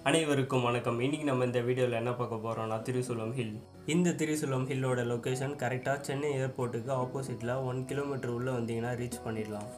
அனைவருக்கும் வணக்கம் இன்னைக்கு நம்ம இந்த வீடியோவில் என்ன பார்க்க போகிறோம்னா திரிசூலம் ஹில் இந்த திரிசூலம் ஹில்லோட லொக்கேஷன் கரெக்டாக சென்னை ஏர்போர்ட்டுக்கு ஆப்போசிட்டில் ஒன் கிலோமீட்டர் உள்ளே வந்தீங்கன்னா ரீச் பண்ணிடலாம்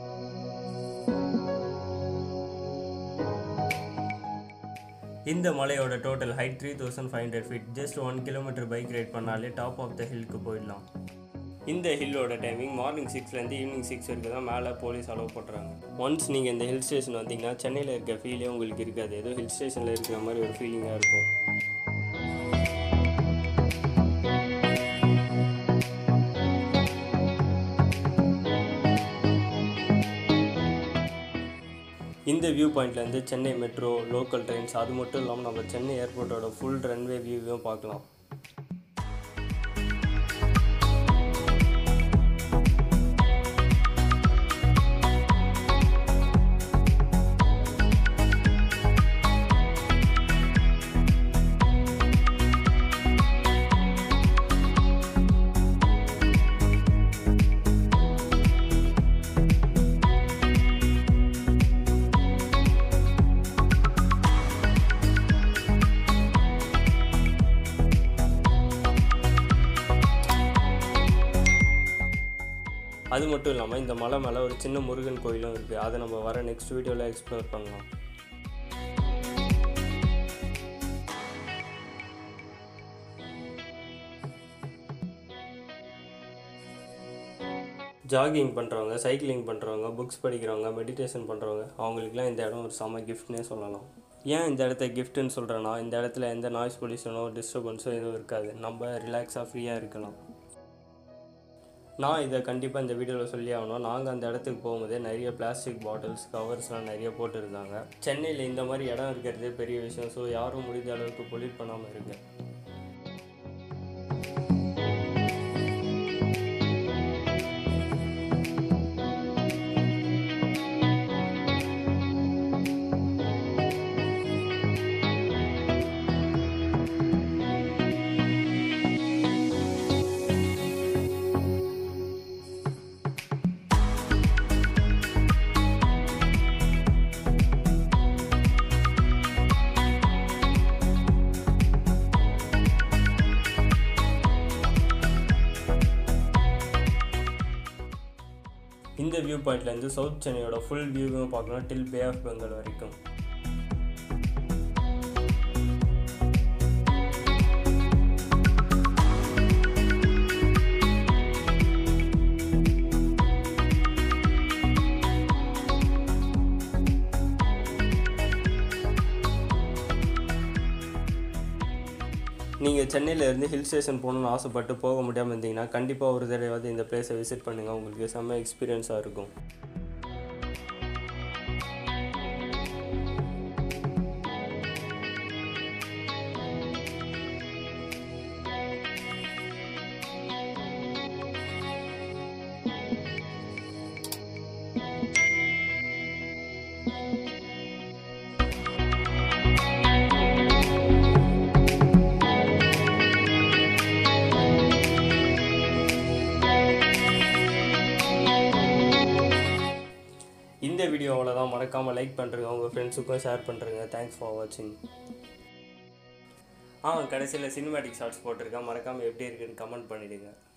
இந்த மலையோட total height three thousand five hundred feet just one kilometre bike ride பண்ணாலே டாப் ஆஃப் த ஹில்க்கு போயிடலாம் இந்த ஹில்லோட டைமிங் மார்னிங் சிக்ஸ்லேருந்து ஈவினிங் சிக்ஸ் வரைக்கும் தான் மேலே போலீஸ் அலோவ் பண்ணுறாங்க ஒன்ஸ் நீங்கள் இந்த ஹில் ஸ்டேஷன் வந்தீங்கன்னா சென்னையில் இருக்க ஃபீலே உங்களுக்கு இருக்காது ஏதோ ஹில் ஸ்டேஷனில் இருக்கிற மாதிரி ஒரு ஃபீலிங்காக இருக்கும் இந்த வியூ பாயிண்ட்லேருந்து சென்னை மெட்ரோ லோக்கல் ட்ரெயின்ஸ் அது மட்டும் இல்லாமல் நம்ம சென்னை ஏர்போர்ட்டோட ஃபுல் ரன்வே வியூவையும் பார்க்கலாம் அது மட்டும் இல்லாமல் இந்த மலை மேலே ஒரு சின்ன முருகன் கோயிலும் இருக்குது அதை நம்ம வர நெக்ஸ்ட் வீடியோவில் எக்ஸ்ப்ளோர் பண்ணலாம் ஜாகிங் பண்ணுறவங்க சைக்கிளிங் பண்ணுறவங்க புக்ஸ் படிக்கிறவங்க மெடிடேஷன் பண்ணுறவங்க அவங்களுக்குலாம் இந்த இடம் ஒரு செம கிஃப்ட்னே சொல்லலாம் ஏன் இந்த இடத்த கிஃப்ட்டுன்னு சொல்கிறேன்னா இந்த இடத்துல எந்த நாய்ஸ் பொல்யூஷனோ டிஸ்டர்பன்ஸோ எதுவும் இருக்காது நம்ம ரிலாக்ஸாக ஃப்ரீயாக இருக்கலாம் நான் இதை கண்டிப்பாக இந்த வீடியோவில் சொல்லி ஆகணும் நாங்கள் அந்த இடத்துக்கு போகும்போதே நிறைய பிளாஸ்டிக் பாட்டில்ஸ் கவர்ஸ்லாம் நிறைய போட்டுருந்தாங்க சென்னையில் இந்த மாதிரி இடம் இருக்கிறதே பெரிய விஷயம் ஸோ யாரும் முடிஞ்ச அளவுக்கு பொல்யூட் பண்ணாமல் இருக்கு இந்த வியூ பாயிண்ட்லேருந்து சவுத் சென்னையோட ஃபுல் வியூவும் பார்க்கலாம் டில் பே ஆஃப் பெங்கால் வரைக்கும் நீங்கள் சென்னையில் இருந்து ஹில் ஸ்டேஷன் போகணுன்னு ஆசைப்பட்டு போக முடியாமல் இருந்தீங்கன்னா கண்டிப்பாக ஒரு தடவையாவது இந்த பிளேஸை விசிட் பண்ணுங்கள் உங்களுக்கு செம்ம எக்ஸ்பீரியன்ஸாக இருக்கும் இந்த வீடியோ அவ்வளோதான் மறக்காமல் லைக் பண்ணுறங்க உங்கள் ஃப்ரெண்ட்ஸுக்கும் ஷேர் பண்ணுறங்க தேங்க்ஸ் ஃபார் வாட்சிங் ஆ கடைசியில் சினிமேட்டிக் ஷார்ட்ஸ் போட்டிருக்கேன் மறக்காமல் எப்படி இருக்குன்னு கமெண்ட் பண்ணிவிடுங்க